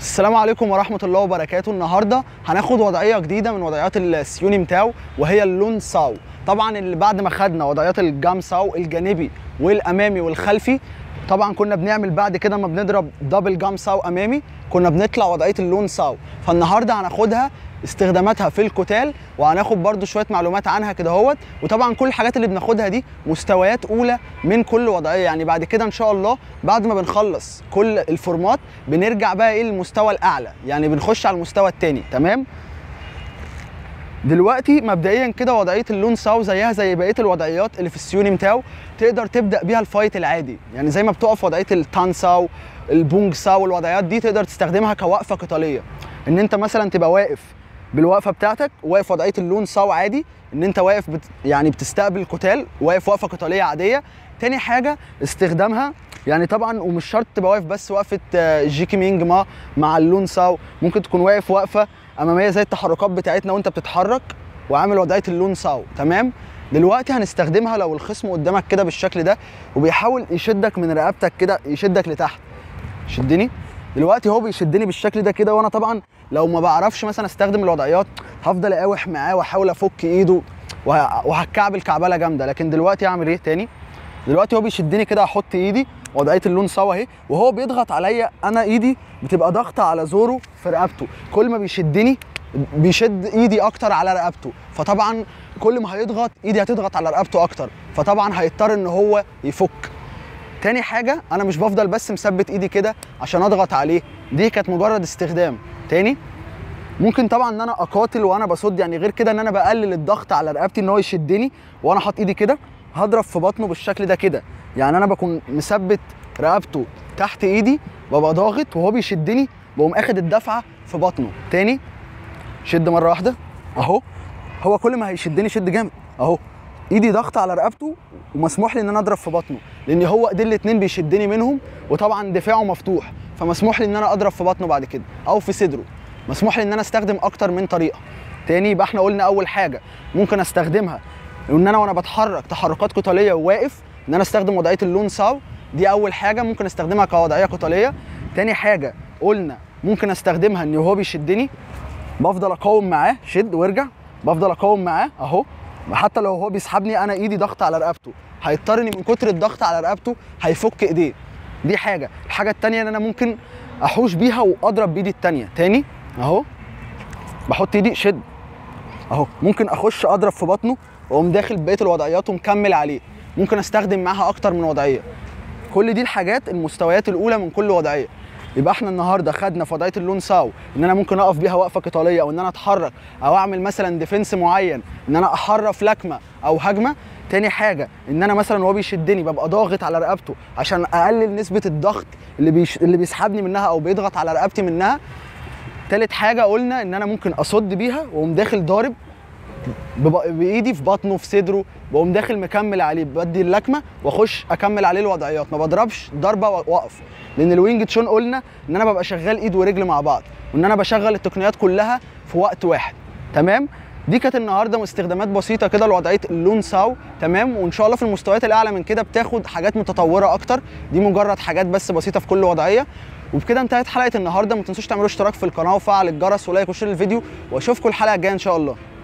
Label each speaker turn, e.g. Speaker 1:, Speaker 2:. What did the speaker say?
Speaker 1: السلام عليكم ورحمة الله وبركاته النهاردة هناخد وضعية جديدة من وضعيات السيوني متاو وهي اللون ساو طبعا اللي بعد ما خدنا وضعيات الجام ساو الجانبي والأمامي والخلفي طبعا كنا بنعمل بعد كده ما بنضرب دبل جام ساو أمامي كنا بنطلع وضعية اللون ساو فالنهاردة هناخدها استخداماتها في القتال وهناخد برضو شويه معلومات عنها كده اهوت وطبعا كل الحاجات اللي بناخدها دي مستويات اولى من كل وضعيه يعني بعد كده ان شاء الله بعد ما بنخلص كل الفورمات بنرجع بقى ايه للمستوى الاعلى يعني بنخش على المستوى الثاني تمام دلوقتي مبدئيا كده وضعيه اللون ساو زيها زي بقيه الوضعيات اللي في السيوني متاو تقدر تبدا بيها الفايت العادي يعني زي ما بتقف وضعيه التان ساو البونج ساو الوضعيات دي تقدر تستخدمها كوقفه قتاليه ان انت مثلا تبقى واقف بالوقفه بتاعتك واقف وضعيه اللون ساو عادي ان انت واقف بت يعني بتستقبل قتال واقف وقفه قتاليه عاديه تاني حاجه استخدامها يعني طبعا ومش شرط تبقى واقف بس وقفه جيكي مينج ما مع اللون ساو ممكن تكون واقف وقفه اماميه زي التحركات بتاعتنا وانت بتتحرك وعامل وضعيه اللون ساو تمام دلوقتي هنستخدمها لو الخصم قدامك كده بالشكل ده وبيحاول يشدك من رقبتك كده يشدك لتحت شدني دلوقتي هو بيشدني بالشكل ده كده وانا طبعا لو ما بعرفش مثلا استخدم الوضعيات هفضل اقاوح معاه واحاول افك ايده وهتكعبل كعبله جامده لكن دلوقتي اعمل ايه تاني دلوقتي هو بيشدني كده احط ايدي وضعيه اللون سوا اهي وهو بيضغط عليا انا ايدي بتبقى ضغطه على زوره في رقبته كل ما بيشدني بيشد ايدي اكتر على رقبته فطبعا كل ما هيضغط ايدي هتضغط على رقبته اكتر فطبعا هيضطر ان هو يفك تاني حاجه انا مش بفضل بس مثبت ايدي كده عشان اضغط عليه دي كانت مجرد استخدام تاني ممكن طبعا ان انا اقاتل وانا بصد يعني غير كده ان انا بقلل الضغط على رقبتي ان هو يشدني وانا حاطط ايدي كده هضرب في بطنه بالشكل ده كده يعني انا بكون مثبت رقبته تحت ايدي ببقى ضاغط وهو بيشدني بقوم اخد الدفعه في بطنه تاني شد مره واحده اهو هو كل ما هيشدني شد جامد اهو ايدي ضغط على رقبته ومسموح لي ان انا اضرب في بطنه لان هو ايدين الاتنين بيشدني منهم وطبعا دفاعه مفتوح فمسموح لي ان انا اضرب في بطنه بعد كده او في صدره مسموح لي ان انا استخدم اكتر من طريقه تاني يبقى احنا قلنا اول حاجه ممكن استخدمها ان انا وانا بتحرك تحركات قتاليه وواقف ان انا استخدم وضعيه اللون ساو دي اول حاجه ممكن استخدمها كوضعيه قتاليه تاني حاجه قلنا ممكن استخدمها ان هو بيشدني بفضل اقاوم معاه شد وارجع بفضل اقاوم معاه اهو حتى لو هو بيسحبني انا ايدي ضغط على رقبته هيضطرني من كتر الضغط على رقبته هيفك ايديه دي حاجه الحاجه التانية ان انا ممكن احوش بيها واضرب بايدي التانية تاني اهو بحط ايدي شد اهو ممكن اخش اضرب في بطنه واقوم داخل بقيه الوضعيات ومكمل عليه ممكن استخدم معاها اكتر من وضعيه كل دي الحاجات المستويات الاولى من كل وضعيه يبقى احنا النهارده خدنا في وضعيه اللون ساو ان انا ممكن اقف بيها وقفه قتاليه او ان انا اتحرك او اعمل مثلا ديفنس معين ان انا احرف لكمه او هجمه تاني حاجه ان انا مثلا وهو بيشدني ببقى ضاغط على رقبته عشان اقلل نسبه الضغط اللي بيش... اللي بيسحبني منها او بيضغط على رقبتي منها تالت حاجه قلنا ان انا ممكن اصد بيها واقوم داخل ضارب بايدي في بطنه في صدره بقوم داخل مكمل عليه بدي اللكمه واخش اكمل عليه الوضعيات ما بضربش ضربه واقف لان الوينج تشون قلنا ان انا ببقى شغال ايد ورجل مع بعض وان انا بشغل التقنيات كلها في وقت واحد تمام دي كانت النهارده استخدامات بسيطه كده لوضعيه اللون ساو تمام وان شاء الله في المستويات الاعلى من كده بتاخد حاجات متطوره اكتر دي مجرد حاجات بس بسيطه في كل وضعيه وبكده انتهت حلقه النهارده ما تنسوش تعملوا اشتراك في القناه وفعل الجرس ولايك وشير الفيديو واشوفكم الحلقه الجايه ان شاء الله